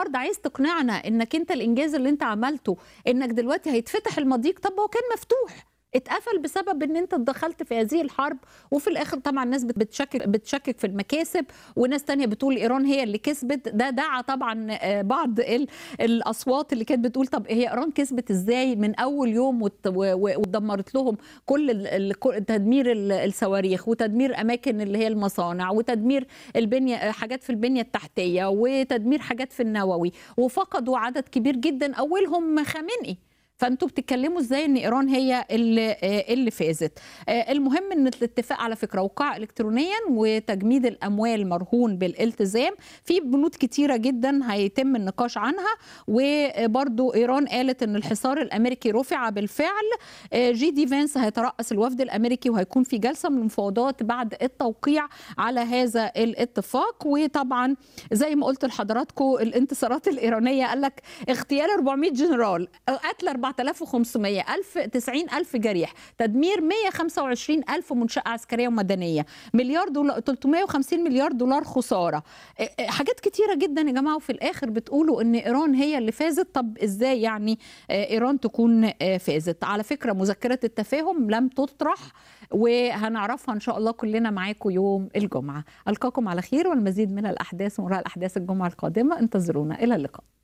النهارده عايز تقنعنا انك انت الانجاز اللي انت عملته انك دلوقتي هيتفتح المضيق طب هو كان مفتوح اتقفل بسبب ان انت دخلت في هذه الحرب وفي الاخر طبعا الناس بت- بتشكك بتشكك في المكاسب وناس تانية بتقول ايران هي اللي كسبت ده دعا طبعا آه، بعض ال- الاصوات اللي كانت بتقول طب هي ايران كسبت ازاي من اول يوم وت- و- و- ودمرت لهم كل ال- ال- كل- تدمير ال- الصواريخ وتدمير اماكن اللي هي المصانع وتدمير البنيه آه، حاجات في البنيه التحتيه وتدمير حاجات في النووي وفقدوا عدد كبير جدا اولهم خامنئي فانتوا بتتكلموا ازاي ان ايران هي اللي آه، اللي فازت آه، المهم ان الاتفاق على فكره وقع الكترونيا وتجميد الاموال مرهون بالالتزام في بنود كتيره جدا هيتم النقاش عنها وبرضو ايران قالت ان الحصار الامريكي رفع بالفعل آه، جي دي فانس هيترأس الوفد الامريكي وهيكون في جلسه من المفاوضات بعد التوقيع على هذا الاتفاق وطبعا زي ما قلت لحضراتكم الانتصارات الايرانيه قال لك اغتيال 400 جنرال قتل 4500 ألف 90 ألف جريح تدمير 125 ألف منشأة عسكرية ومدنية مليار دولار 350 مليار دولار خسارة إيه إيه حاجات كتيرة جدا يا جماعة وفي الآخر بتقولوا إن إيران هي اللي فازت طب إزاي يعني آه، إيران تكون آه، فازت على فكرة مذكرة التفاهم لم تطرح وهنعرفها إن شاء الله كلنا معاكم يوم الجمعة ألقاكم على خير والمزيد من الأحداث وراء الأحداث الجمعة القادمة انتظرونا إلى اللقاء